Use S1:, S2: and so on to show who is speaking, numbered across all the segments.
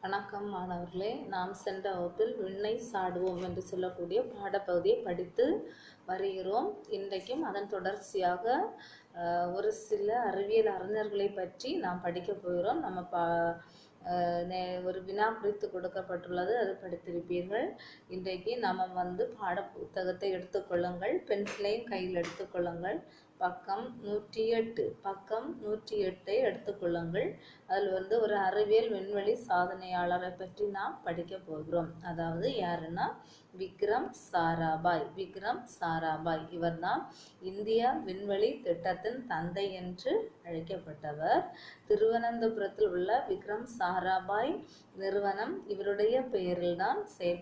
S1: வணக்கம் மாணவர்களே நாம் சென்ற வகுப்பில் விண்ணை சாடுவோம் என்று சொல்லக்கூடிய பாடப்பகுதியை படித்து வருகிறோம் இன்றைக்கும் அதன் தொடர்ச்சியாக அஹ், ஒரு சில அறிவியல் அறிஞர்களை பற்றி நாம் படிக்க போகிறோம் நம்ம பா அஹ், நே- ஒரு வினா குறித்து கொடுக்கப்பட்டுள்ளது அது படித்திருப்பீர்கள் இன்றைக்கு நம்ம வந்து பாட புத்தகத்தை எடுத்துக்கொள்ளுங்கள் பென்சிலையும் கையில் எடுத்துக்கொள்ளுங்கள் பக்கம் நூற்றி எட்டு பக்கம் நூற்றி எட்டை எடுத்துக்கொள்ளுங்கள் அதில் வந்து ஒரு அறிவியல் விண்வெளி சாதனையாளரை பற்றி நாம் படிக்க போகிறோம் அதாவது யாருன்னா விக்ரம் சாராபாய் விக்ரம் சாராபாய் இவர்தான் இந்திய விண்வெளி திட்டத்தின் தந்தை என்று அழைக்கப்பட்டவர் திருவனந்தபுரத்தில் உள்ள விக்ரம் சாராபாய் நிறுவனம் இவருடைய பெயரில்தான்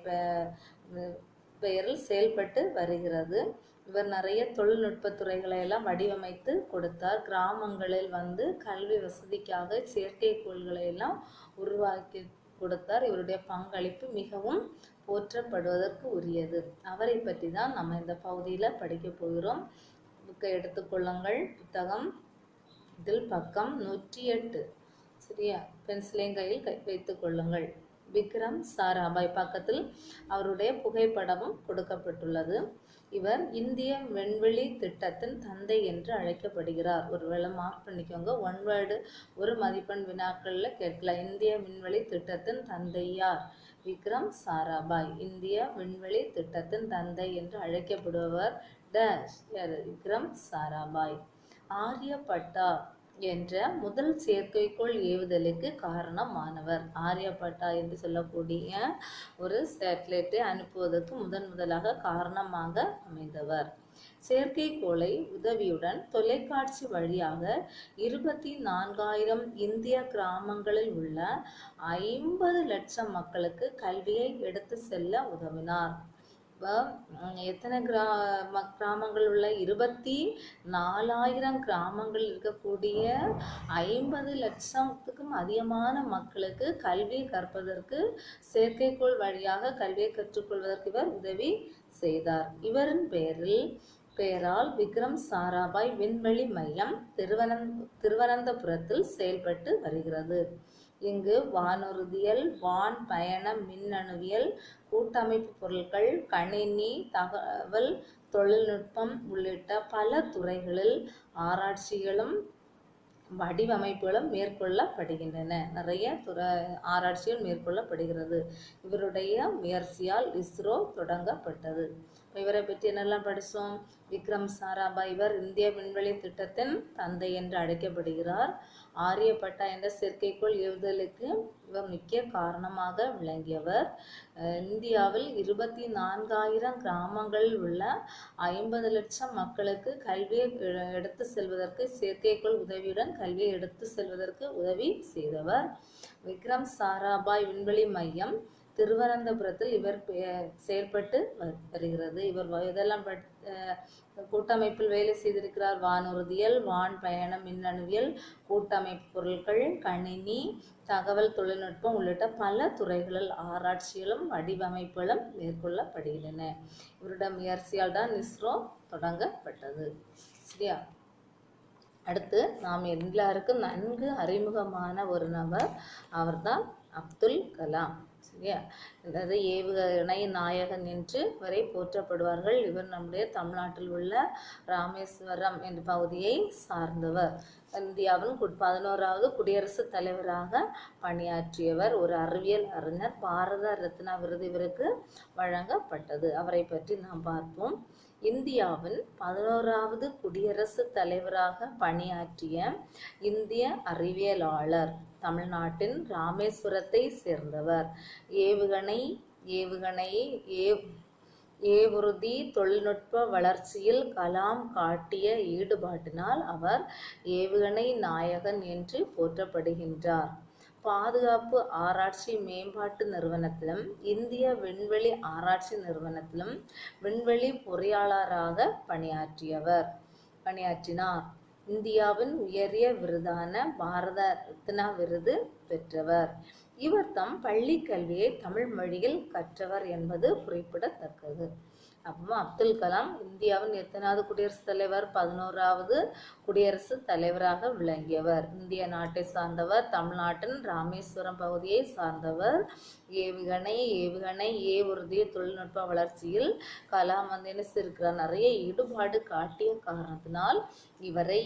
S1: செயற்ப பெயரில் செயல்பட்டு வருகிறது இவர் நிறைய தொழில்நுட்ப துறைகளை எல்லாம் வடிவமைத்து கொடுத்தார் கிராமங்களில் வந்து கல்வி வசதிக்காக செயற்கைக்கோள்களை எல்லாம் உருவாக்கி கொடுத்தார் இவருடைய பங்களிப்பு மிகவும் போற்றப்படுவதற்கு உரியது அவரை பற்றி தான் நம்ம இந்த பகுதியில் படிக்க போகிறோம் புக்கை எடுத்துக்கொள்ளுங்கள் புத்தகம் இதில் பக்கம் நூற்றி எட்டு சரியா பென்சிலையும் கையில் கை வைத்துக் கொள்ளுங்கள் விக்ரம் சாராபாய் பக்கத்தில் அவருடைய புகைப்படமும் கொடுக்கப்பட்டுள்ளது இவர் இந்திய விண்வெளி திட்டத்தின் தந்தை என்று அழைக்கப்படுகிறார் ஒருவேளை மார்க் பண்ணிக்கோங்க ஒன் வேர்டு ஒரு மதிப்பெண் வினாக்களில் கேட்கலாம் இந்திய விண்வெளி திட்டத்தின் தந்தை யார் விக்ரம் சாராபாய் இந்திய விண்வெளி திட்டத்தின் தந்தை என்று அழைக்கப்படுபவர் டேஷ் யார் விக்ரம் சாராபாய் ஆரியப்பட்டா என்ற முதல் செயற்கைக்கோள் ஏவுதலுக்கு காரணமானவர் ஆரியப்பட்டா என்று சொல்லக்கூடிய ஒரு சேட்டலைட்டை அனுப்புவதற்கு முதன் முதலாக காரணமாக அமைந்தவர் செயற்கைக்கோளை உதவியுடன் தொலைக்காட்சி வழியாக இருபத்தி நான்காயிரம் இந்திய கிராமங்களில் உள்ள ஐம்பது லட்சம் மக்களுக்கு கல்வியை எடுத்து செல்ல உதவினார் இப்போ உம், எத்தனை கிரா ம- கிராமங்கள் உள்ள இருபத்தி நாலாயிரம் கிராமங்கள் இருக்கக்கூடிய ஐம்பது லட்சத்துக்கும் அதிகமான மக்களுக்கு கல்வி கற்பதற்கு செயற்கைக்கோள் வழியாக கல்வியை கற்றுக்கொள்வதற்கு இவர் உதவி செய்தார் இவரின் பெயரில் பெயரால் விக்ரம் சாராபாய் விண்வெளி மையம் திருவனந்த திருவனந்தபுரத்தில் செயல்பட்டு வருகிறது இங்கு வானூர்தியல் வான் பயண மின்னணுவியல் கூட்டமைப்பு பொருட்கள் கணினி தகவல் தொழில்நுட்பம் உள்ளிட்ட பல துறைகளில் ஆராய்ச்சிகளும் வடிவமைப்புகளும் மேற்கொள்ளப்படுகின்றன நிறைய துறை ஆராய்ச்சிகள் மேற்கொள்ளப்படுகிறது இவருடைய முயற்சியால் இஸ்ரோ தொடங்கப்பட்டது இப்ப இவரை பற்றி என்னெல்லாம் படித்தோம் விக்ரம் சாராபாய் இவர் இந்திய விண்வெளி திட்டத்தின் தந்தை என்று அழைக்கப்படுகிறார் ஆரியப்பட்டா என்ற செயற்கைக்கோள் ஏவுதலுக்கு இவர் முக்கிய காரணமாக விளங்கியவர் அஹ் இந்தியாவில் இருபத்தி நான்காயிரம் கிராமங்களில் உள்ள ஐம்பது லட்சம் மக்களுக்கு கல்வியை எ- எடுத்து செல்வதற்கு செயற்கைக்கோள் உதவியுடன் கல்வியை எடுத்து செல்வதற்கு உதவி செய்தவர் விக்ரம் சாராபாய் விண்வெளி மையம் திருவனந்தபுரத்தில் இவர் பெ- செயல்பட்டு வ- வருகிறது இவர் வ- இதெல்லாம் பட்- அஹ் கூட்டமைப்பில் வேலை செய்திருக்கிறார் வானூர்தியல் வான் பயணம் மின்னணுவியல் கூட்டமைப்பு பொருட்கள் கணினி தகவல் தொழில்நுட்பம் உள்ளிட்ட பல துறைகளில் ஆராய்ச்சிகளும் வடிவமைப்புகளும் மேற்கொள்ளப்படுகின்றன இவருடைய முயற்சியால் தான் இஸ்ரோ தொடங்கப்பட்டது சரியா அடுத்து நாம் எல்லாருக்கும் நன்கு அறிமுகமான ஒரு நபர் அவர்தான் அப்துல் கலாம் சரியா அதாவது ஏவுகணை நாயகன் என்று வரை போற்றப்படுவார்கள் இவர் நம்முடைய தமிழ்நாட்டில் உள்ள ராமேஸ்வரம் என்ற பகுதியை சார்ந்தவர் இந்தியாவின் கு- பதினோராவது குடியரசுத் தலைவராக பணியாற்றியவர் ஒரு அறிவியல் அறிஞர் பாரத ரத்னா விருது இவருக்கு வழங்கப்பட்டது அவரை பற்றி நாம் பார்ப்போம் இந்தியாவின் பதினோராவது குடியரசுத் தலைவராக பணியாற்றிய இந்திய அறிவியலாளர் தமிழ்நாட்டின் ராமேஸ்வரத்தை சேர்ந்தவர் ஏவுகணை ஏவுகணை ஏவ் ஏவுறுதி தொழில்நுட்ப வளர்ச்சியில் கலாம் காட்டிய ஈடுபாட்டினால் அவர் ஏவுகணை நாயகன் என்று போற்றப்படுகின்றார் பாதுகாப்பு ஆராய்ச்சி மேம்பாட்டு நிறுவனத்திலும் இந்திய விண்வெளி ஆராய்ச்சி நிறுவனத்திலும் விண்வெளி பொறியாளராக பணியாற்றியவர் பணியாற்றினார் இந்தியாவின் உயரிய விருதான பாரத ரத்னா விருது பெற்றவர் இவர் தம் பள்ளி கல்வியை தமிழ் மொழியில் கற்றவர் என்பது குறிப்பிடத்தக்கது அப்போ அப்துல் கலாம் இந்தியாவின் எத்தனாவது குடியரசுத் தலைவர் பதினோராவது குடியரசுத் தலைவராக விளங்கியவர் இந்திய நாட்டை சார்ந்தவர் தமிழ்நாட்டின் ராமேஸ்வரம் பகுதியை சார்ந்தவர் ஏவுகணை ஏவுகணை ஏ உறுதிய தொழில்நுட்ப வளர்ச்சியில் கலாம் வந்து என்ன செய்திருக்கிறார் நிறைய ஈடுபாடு காட்டிய காரணத்தினால் இவரை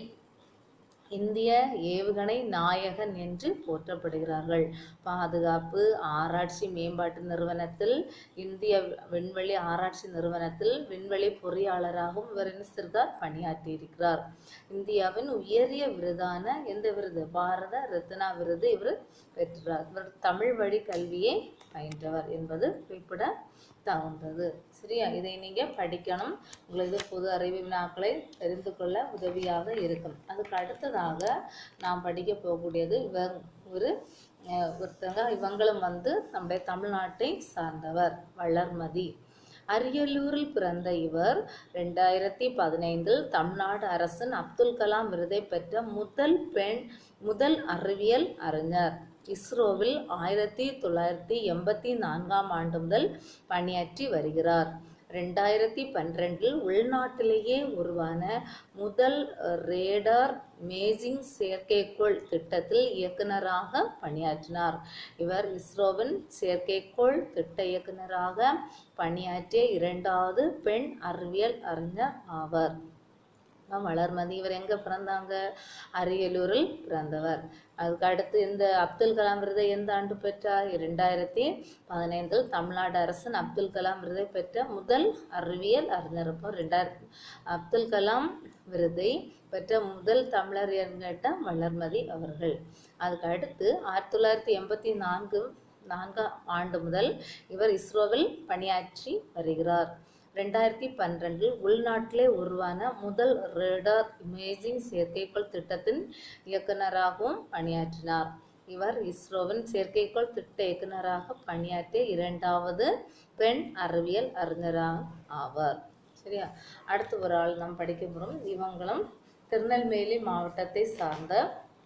S1: இந்திய ஏவுகணை நாயகன் என்று போற்றப்படுகிறார்கள் பாதுகாப்பு ஆராய்ச்சி மேம்பாட்டு நிறுவனத்தில் இந்திய விண்வெளி ஆராய்ச்சி நிறுவனத்தில் விண்வெளி பொறியாளராகவும் இவர் என்ன செய்திருக்கார் பணியாற்றியிருக்கிறார் இந்தியாவின் உயரிய விருதான எந்த விருது பாரத ரத்னா விருது இவர் பெற்றார் இவர் தமிழ் வழி கல்வியை பயின்றவர் என்பது குறிப்பிட தகுந்தது சரியா இதை நீங்கள் படிக்கணும் உங்களுக்கு பொது அறிவு வினாக்களை தெரிந்து கொள்ள உதவியாக இருக்கும் அதுக்கு அடுத்ததாக நாம் படிக்க போகக்கூடியது இவர் ஒரு அஹ், ஒருத்தங்க இவங்களும் வந்து நம்முடைய தமிழ்நாட்டை சார்ந்தவர் வளர்மதி அரியலூரில் பிறந்த இவர் ரெண்டாயிரத்தி பதினைந்தில் தமிழ்நாடு அரசின் அப்துல் கலாம் விருதை பெற்ற முதல் பெண் முதல் அறிவியல் அறிஞர் இஸ்ரோவில் ஆயிரத்தி தொள்ளாயிரத்தி எண்பத்தி நான்காம் ஆண்டு முதல் பணியாற்றி வருகிறார் ரெண்டாயிரத்தி பன்னிரெண்டில் உள்நாட்டிலேயே உருவான முதல் ரேடார் மேஜிங் செயற்கைக்கோள் திட்டத்தில் இயக்குனராக பணியாற்றினார் இவர் இஸ்ரோவின் செயற்கைக்கோள் திட்ட இயக்குனராக பணியாற்றிய இரண்டாவது பெண் அறிவியல் அறிஞர் ஆவார் நாம் வளர்மதி இவர் எங்கே பிறந்தாங்க அரியலூரில் பிறந்தவர் அதுக்கு அடுத்து இந்த அப்துல் கலாம் விருதை எந்த ஆண்டு பெற்றார் இரண்டாயிரத்தி பதினைந்தில் தமிழ்நாடு அரசின் அப்துல் கலாம் விருதை பெற்ற முதல் அறிவியல் அறிஞர் இப்போ ரெண்டாயிரத்தி அப்துல் கலாம் விருதை பெற்ற முதல் தமிழர் என்கிட்ட வளர்மதி அவர்கள் அதுக்கு அடுத்து ஆயிரத்தி தொள்ளாயிரத்தி எண்பத்தி நான்கு நான்காம் ஆண்டு முதல் இவர் இஸ்ரோவில் பணியாற்றி வருகிறார் ரெண்டாயிரத்தி பன்னிரெண்டில் உள்நாட்டிலே உருவான முதல் ரேடார் இமேஜிங் செயற்கைக்கோள் திட்டத்தின் இயக்குனராகவும் பணியாற்றினார் இவர் இஸ்ரோவின் செயற்கைக்கோள் திட்ட இயக்குனராக பணியாற்றிய இரண்டாவது பெண் அறிவியல் அறிஞராக ஆவார் சரியா அடுத்து ஒரு ஆள் நாம் படிக்க போகிறோம் இவங்களும் திருநெல்வேலி மாவட்டத்தை சார்ந்த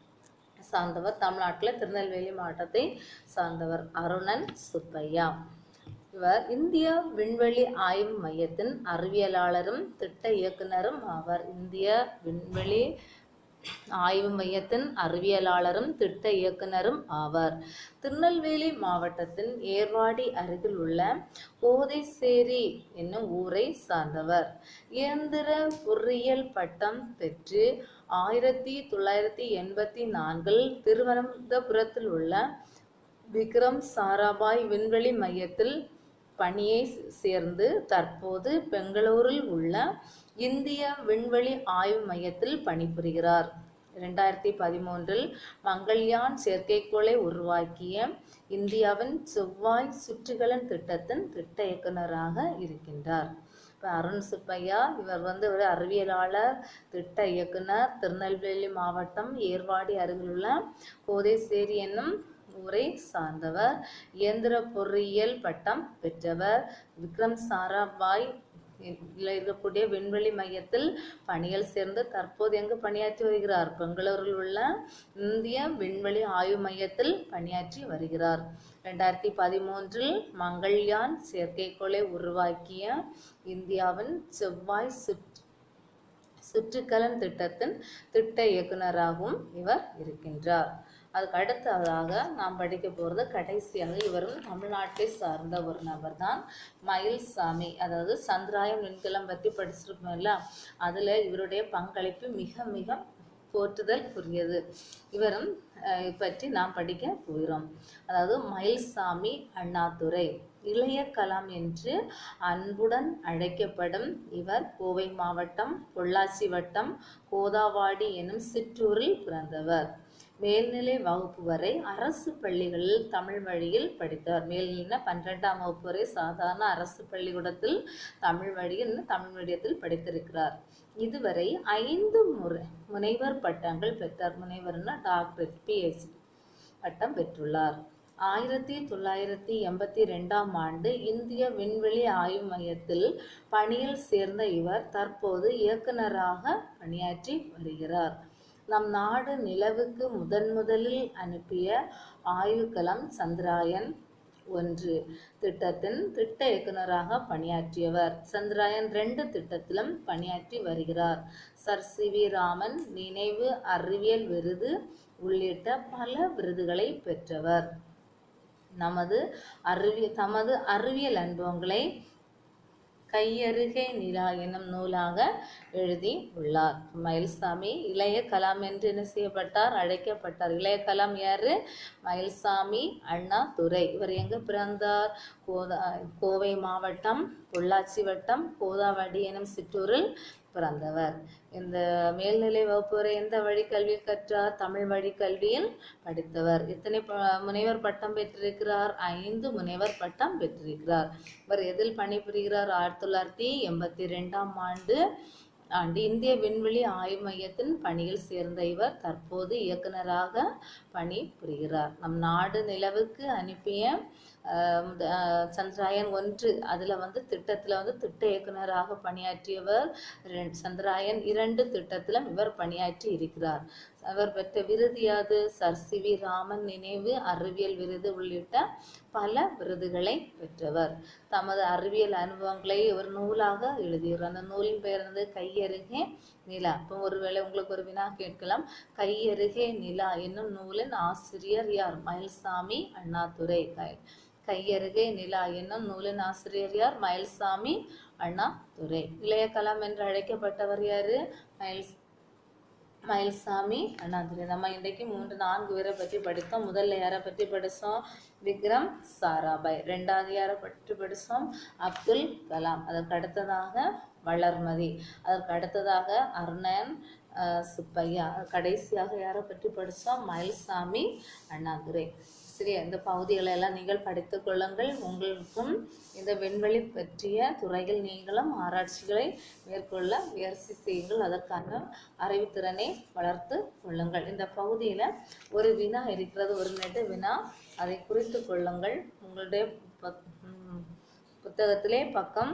S1: சார்ந்தவர் தமிழ்நாட்டில் திருநெல்வேலி மாவட்டத்தை சார்ந்தவர் அருணன் சுப்பையா இவர் இந்திய விண்வெளி ஆய்வு மையத்தின் அறிவியலாளரும் திட்ட இயக்குனரும் ஆவார் இந்திய விண்வெளி ஆய்வு மையத்தின் அறிவியலாளரும் திட்ட இயக்குனரும் ஆவார் திருநெல்வேலி மாவட்டத்தின் ஏர்வாடி அருகில் உள்ள கோதைசேரி என்னும் ஊரை சார்ந்தவர் இயந்திர பொறியியல் பட்டம் பெற்று ஆயிரத்தி தொள்ளாயிரத்தி எண்பத்தி நான்கில் திருவனந்தபுரத்தில் உள்ள விக்ரம் சாராபாய் விண்வெளி மையத்தில் பணியை சேர்ந்து தற்போது பெங்களூரில் உள்ள இந்திய விண்வெளி ஆய்வு மையத்தில் பணிபுரிகிறார் இரண்டாயிரத்தி பதிமூன்றில் மங்கள்யான் செயற்கைக்கோளை உருவாக்கிய இந்தியாவின் செவ்வாய் சுற்றுகலன் திட்டத்தின் திட்ட இயக்குனராக இருக்கின்றார் இப்போ அருண் சுப்பையா இவர் வந்து ஒரு அறிவியலாளர் திட்ட இயக்குனர் திருநெல்வேலி மாவட்டம் ஏர்வாடி அருகிலுள்ள கோதைசேரி என்னும் ஊரை சார்ந்தவர் இயந்திர பொறியியல் பட்டம் பெற்றவர் விக்ரம் சாராபாய் இதில் இருக்கக்கூடிய விண்வெளி மையத்தில் பணியில் சேர்ந்து தற்போது எங்கு பணியாற்றி வருகிறார் பெங்களூரில் உள்ள இந்திய விண்வெளி ஆய்வு மையத்தில் பணியாற்றி வருகிறார் ரெண்டாயிரத்தி பதிமூன்றில் மங்கள்யான் செயற்கைக்கோளை உருவாக்கிய இந்தியாவின் செவ்வாய் சுற்று சுற்றுக்கலன் திட்டத்தின் திட்ட இயக்குனராகவும் இவர் இருக்கின்றார் அதுக்கு அடுத்ததாக நாம் படிக்க போகிறது கடைசியாக இவரும் தமிழ்நாட்டை சார்ந்த ஒரு நபர் தான் மயில்சாமி அதாவது சந்திராயன் விண்கலம் பற்றி படிச்சிருப்போம்ல அதில் இவருடைய பங்களிப்பு மிக மிக போற்றுதல்குரியது இவரும் அஹ், பற்றி நாம் படிக்க போகிறோம் அதாவது மயில்சாமி அண்ணாதுரை இளைய கலாம் என்று அன்புடன் அழைக்கப்படும் இவர் கோவை மாவட்டம் பொள்ளாச்சி வட்டம் கோதாவாடி எனும் சிற்றூரில் பிறந்தவர் மேல்நிலை வகுப்பு வரை அரசு பள்ளிகளில் தமிழ் வழியில் படித்தார் மேல்நிலை பன்னிரெண்டாம் வகுப்பு வரை சாதாரண அரசு பள்ளிக்கூடத்தில் தமிழ் வழியில் தமிழ் மீடியத்தில் படித்திருக்கிறார் இதுவரை ஐந்து முறை முனைவர் பட்டங்கள் பெற்றார் முனைவர்னா டாக்டர் பிஹெச்டி பட்டம் பெற்றுள்ளார் ஆயிரத்தி தொள்ளாயிரத்தி எண்பத்தி ரெண்டாம் ஆண்டு இந்திய விண்வெளி ஆய்வு மையத்தில் பணியில் சேர்ந்த இவர் தற்போது இயக்குனராக பணியாற்றி வருகிறார் நம் நாடு நிலவுக்கு முதன் முதலில் அனுப்பிய ஆய்வுக்கலம் சந்திராயன் ஒன்று திட்டத்தின் திட்ட இயக்குனராக பணியாற்றியவர் சந்திராயன் ரெண்டு திட்டத்திலும் பணியாற்றி வருகிறார் சர் சி வி ராமன் நினைவு அறிவியல் விருது உள்ளிட்ட பல விருதுகளை பெற்றவர் நமது அறிவியல் தமது அறிவியல் அனுபவங்களை கையருகே நிலா எனும் நூலாக எழுதி உள்ளார் மயில்சாமி இளைய கலாம் என்று என்ன செய்யப்பட்டார் அழைக்கப்பட்டார் இளைய கலாம் யாரு மயில்சாமி அண்ணா துரை இவர் எங்க பிறந்தார் கோதா கோவை மாவட்டம் பொள்ளாச்சி வட்டம் கோதாவடி எனும் சிற்றூரில் பிறந்தவர் இந்த மேல்நிலை வகுப்பு வரை எந்த வழி கல்வியில் கற்றார் தமிழ் வழி கல்வியில் படித்தவர் எத்தனை ப- முனைவர் பட்டம் பெற்றிருக்கிறார் ஐந்து முனைவர் பட்டம் பெற்றிருக்கிறார் இவர் எதில் பணிபுரிகிறார் ஆயிரத்தி தொள்ளாயிரத்தி எண்பத்தி ரெண்டாம் ஆண்டு ஆண்டு இந்திய விண்வெளி ஆய்வு மையத்தின் பணியில் சேர்ந்த இவர் தற்போது இயக்குனராக பணிபுரிகிறார் நம் நாடு நிலவுக்கு அனுப்பிய ஆஹ் முத- ஆஹ் சந்திராயன் ஒன்று அதில் வந்து திட்டத்தில் வந்து திட்ட இயக்குனராக பணியாற்றியவர் ரெண்- சந்திராயன் இரண்டு திட்டத்திலும் இவர் பணியாற்றி இருக்கிறார் அவர் பெற்ற விருது யாது சர் சி வி ராமன் நினைவு அறிவியல் விருது உள்ளிட்ட பல விருதுகளை பெற்றவர் தமது அறிவியல் அனுபவங்களை ஒரு நூலாக எழுதியிருக்கிறார் அந்த நூலின் பெயர் வந்து கையருகே நிலா இப்போ ஒருவேளை உங்களுக்கு ஒரு வினா கேட்கலாம் கையருகே நிலா என்னும் நூலின் ஆசிரியர் யார் மயில்சாமி அண்ணாதுரை கை கையருகே நிலா என்னும் நூலின் ஆசிரியர் யார் மயில்சாமி அண்ணாதுரை இளைய கலாம் என்று அழைக்கப்பட்டவர் யாரு மயில் மயில்சாமி அண்ணாதுரை நம்ம இன்றைக்கு மூன்று நான்கு பேரை பற்றி படித்தோம் முதல்ல யாரை பற்றி படித்தோம் விக்ரம் சாராபாய் ரெண்டாவது யாரை பற்றி படித்தோம் அப்துல் கலாம் அதற்கு அடுத்ததாக வளர்மதி அதற்கு அடுத்ததாக அருணன் அஹ், சுப்பையா கடைசியாக யாரை பற்றி படித்தோம் மயில்சாமி அண்ணாதுரை சரி இந்த பகுதிகளை எல்லாம் நீங்கள் படித்துக் கொள்ளுங்கள் உங்களுக்கும் இந்த விண்வெளி பற்றிய துறையில் நீங்களும் ஆராய்ச்சிகளை மேற்கொள்ள முயற்சி செய்யுங்கள் அதற்கான அறிவுத்திறனை வளர்த்து கொள்ளுங்கள் இந்த பகுதியில் ஒரு வினா இருக்கிறது ஒரு நெடு வினா அதை குறித்து கொள்ளுங்கள் உங்களுடைய பக்- ம், புத்தகத்திலே பக்கம்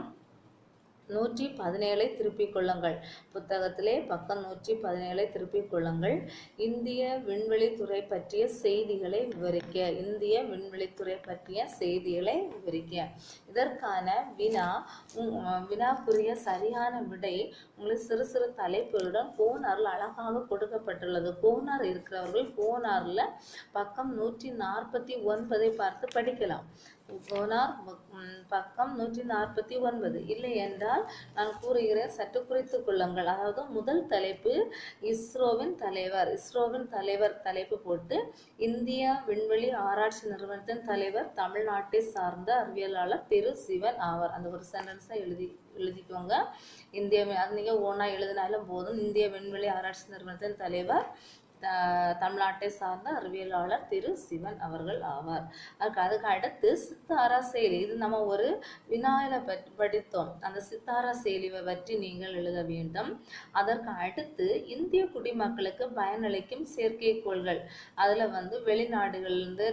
S1: நூற்றி பதினேழை திருப்பிக் கொள்ளுங்கள் புத்தகத்திலே பக்கம் நூற்றி பதினேழை திருப்பிக் கொள்ளுங்கள் இந்திய விண்வெளித்துறை பற்றிய செய்திகளை விவரிக்க இந்திய விண்வெளித்துறை பற்றிய செய்திகளை விவரிக்க இதற்கான வினா உம், வினாக்குரிய சரியான விடை உங்களுக்கு சிறு சிறு தலைப்புகளுடன் கோனாரில் அழகாக கொடுக்கப்பட்டுள்ளது கோனார் இருக்கிறவர்கள் கோனாரில் பக்கம் நூற்றி நாற்பத்தி ஒன்பதை பார்த்து படிக்கலாம் கோனார் உம், பக்கம் நூற்றி நாற்பத்தி ஒன்பது இல்லை என்றால் நான் கூறுகிறேன் சற்று குறித்து கொள்ளுங்கள் அதாவது முதல் தலைப்பு இஸ்ரோவின் தலைவர் இஸ்ரோவின் தலைவர் தலைப்பு போட்டு இந்திய விண்வெளி ஆராய்ச்சி நிறுவனத்தின் தலைவர் தமிழ்நாட்டை சார்ந்த அறிவியலாளர் திரு சிவன் ஆவார் அந்த ஒரு சென்டென்ஸை எழுதி எழுதிக்கோங்க இந்திய வி- அது நீங்கள் ஓனா எழுதினாலும் போதும் இந்திய விண்வெளி ஆராய்ச்சி நிறுவனத்தின் தலைவர் த- தமிழ்நாட்டை சார்ந்த அறிவியலாளர் திரு சிவன் அவர்கள் ஆவார் அதுக்கு அதுக்கு அடுத்து சித்தாரா செயலி இது நம்ம ஒரு வினாயில பற்றி படித்தோம் அந்த சித்தாரா செயலியை பற்றி நீங்கள் எழுத வேண்டும் அதற்கு அடுத்து இந்திய குடிமக்களுக்கு பயனளிக்கும் செயற்கைக்கோள்கள் அதில் வந்து வெளிநாடுகள்லேருந்து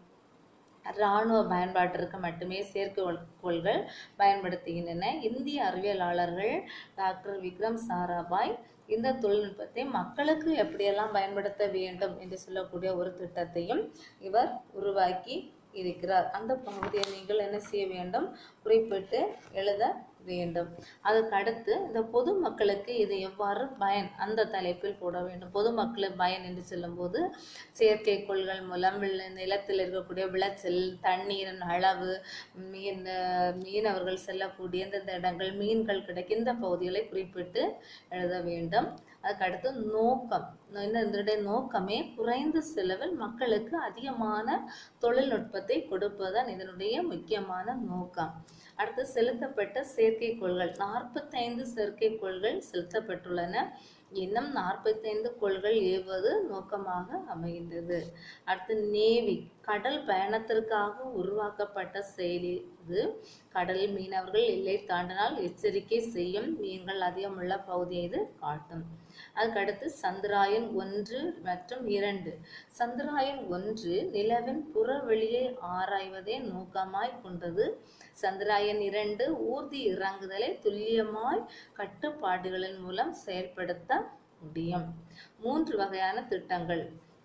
S1: இராணுவ பயன்பாட்டிற்கு மட்டுமே செயற்கைக்கோள்கள் பயன்படுத்துகின்றன இந்திய அறிவியலாளர்கள் டாக்டர் விக்ரம் சாராபாய் இந்த தொழில்நுட்பத்தை மக்களுக்கு எப்படியெல்லாம் பயன்படுத்த வேண்டும் என்று சொல்லக்கூடிய ஒரு திட்டத்தையும் இவர் உருவாக்கி இருக்கிறார் அந்த பகுதியை நீங்கள் என்ன செய்ய வேண்டும் குறிப்பிட்டு எழுத வேண்டும் அதுக்கு அடுத்து இந்த பொதுமக்களுக்கு இது எவ்வாறு பயன் அந்த தலைப்பில் போட வேண்டும் பொதுமக்களுக்கு பயன் என்று சொல்லும்போது செயற்கைக்கோள்கள் மூலம் விள- நிலத்தில் இருக்கக்கூடிய விளைச்சல் தண்ணீரின் அளவு மீன் மீனவர்கள் செல்லக்கூடிய இந்த இடங்கள் மீன்கள் கிடைக்கும் இந்த பகுதிகளை குறிப்பிட்டு எழுத வேண்டும் அதுக்கு அடுத்து நோக்கம் இந்த இதனுடைய நோக்கமே குறைந்த செலவில் மக்களுக்கு அதிகமான தொழில்நுட்பத்தை கொடுப்பதுதான் இதனுடைய முக்கியமான நோக்கம் அடுத்து செலுத்தப்பட்ட செயற்கைக்கோள்கள் நாற்பத்தைந்து செயற்கைக்கோள்கள் செலுத்தப்பட்டுள்ளன இன்னும் நாற்பத்தைந்து கோள்கள் ஏவுவது நோக்கமாக அமைகின்றது அடுத்து நேவி கடல் பயணத்திற்காக உருவாக்கப்பட்ட செயலி இது கடலில் மீனவர்கள் எல்லை தாண்டினால் எச்சரிக்கை செய்யும் மீன்கள் அதிகமுள்ள பகுதியை இது காட்டும் அதுக்கடுத்து சந்திராயன் ஒன்று மற்றும் இரண்டு சந்திராயன் ஒன்று நிலவின் புறவெளியை ஆராய்வதே நோக்கமாய் கொண்டது சந்திராயன் இரண்டு ஊர்தி இறங்குதலை துல்லியமாய் கட்டுப்பாடுகளின் மூலம் செயல்படுத்த முடியும் மூன்று வகையான திட்டங்கள்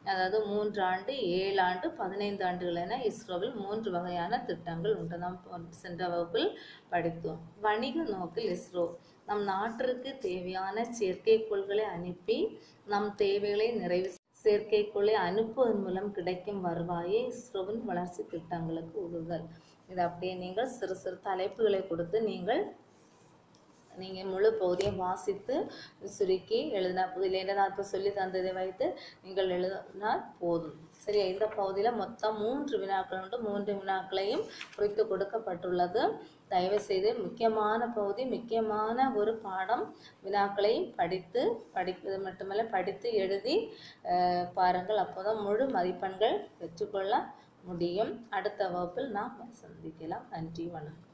S1: அதாவது மூன்று ஆண்டு ஏழு ஆண்டு பதினைந்து ஆண்டுகள் என இஸ்ரோவில் மூன்று வகையான திட்டங்கள் உண்டு நாம் போ- சென்ற வகுப்பில் படித்தோம் வணிக நோக்கில் இஸ்ரோ நம் நாட்டிற்கு தேவையான செயற்கைக்கோள்களை அனுப்பி நம் தேவைகளை நிறைவு செ- செயற்கைக்கோளை அனுப்புவதன் மூலம் கிடைக்கும் வருவாயை இஸ்ரோவின் வளர்ச்சி திட்டங்களுக்கு உதவுதல் இது அப்படியே நீங்கள் சிறு சிறு தலைப்புகளை கொடுத்து நீங்கள் நீங்கள் முழு பகுதியும் வாசித்து சுருக்கி எழுதினா போதும் இல்லைன்னா நான் இப்போ சொல்லி தந்ததை வைத்து நீங்கள் எழுதினால் போதும் சரியா இந்த பகுதியில் மொத்தம் மூன்று வினாக்கள் உண்டு மூன்று வினாக்களையும் குறித்து கொடுக்கப்பட்டுள்ளது தயவு செய்து முக்கியமான பகுதி முக்கியமான ஒரு பாடம் வினாக்களையும் படித்து படிப்பது மட்டுமல்ல படித்து எழுதி அஹ், பாருங்கள் அப்போதான் முழு மதிப்பெண்கள் பெற்றுக்கொள்ள முடியும் அடுத்த வகுப்பில் நாம் சந்திக்கலாம் நன்றி வணக்கம்